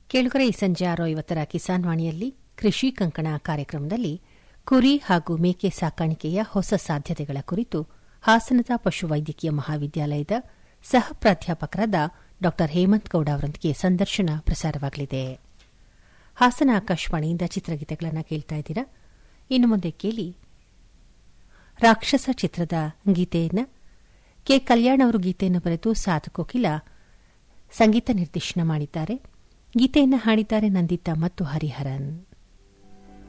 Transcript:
ಕೇಳುಗರ ಈ ಸಂಜೆ ಆರು ಐವತ್ತರ ಕಿಸಾನ್ ವಾಣಿಯಲ್ಲಿ ಕೃಷಿ ಕಂಕಣ ಕಾರ್ಯಕ್ರಮದಲ್ಲಿ ಕುರಿ ಹಾಗೂ ಮೇಕೆ ಸಾಕಾಣಿಕೆಯ ಹೊಸ ಸಾಧ್ಯತೆಗಳ ಕುರಿತು ಹಾಸನದ ಪಶುವೈದ್ಯಕೀಯ ಮಹಾವಿದ್ಯಾಲಯದ ಸಹ ಪ್ರಾಧ್ಯಾಪಕರಾದ ಡಾ ಹೇಮಂತ್ ಗೌಡ ಅವರೊಂದಿಗೆ ಸಂದರ್ಶನ ಪ್ರಸಾರವಾಗಲಿದೆ ಹಾಸನ ಆಕಾಶವಾಣಿಯಿಂದ ಚಿತ್ರಗೀತೆಗಳನ್ನು ಕೇಳ್ತಾ ಇದ್ದೀರಾ ಇನ್ನು ಮುಂದೆ ಕೇಳಿ ರಾಕ್ಷಸ ಚಿತ್ರದ ಗೀತೆಯನ್ನು ಕೆ ಕಲ್ಯಾಣ್ ಅವರು ಗೀತೆಯನ್ನು ಬರೆದು ಸಾಧು ಕೋಕಿಲ ಸಂಗೀತ ನಿರ್ದೇಶನ ಮಾಡಿದ್ದಾರೆ ಗೀತೆಯನ್ನು ಹಾಡಿದ್ದಾರೆ ನಂದಿತಾ ಮತ್ತು ಹರಿಹರನ್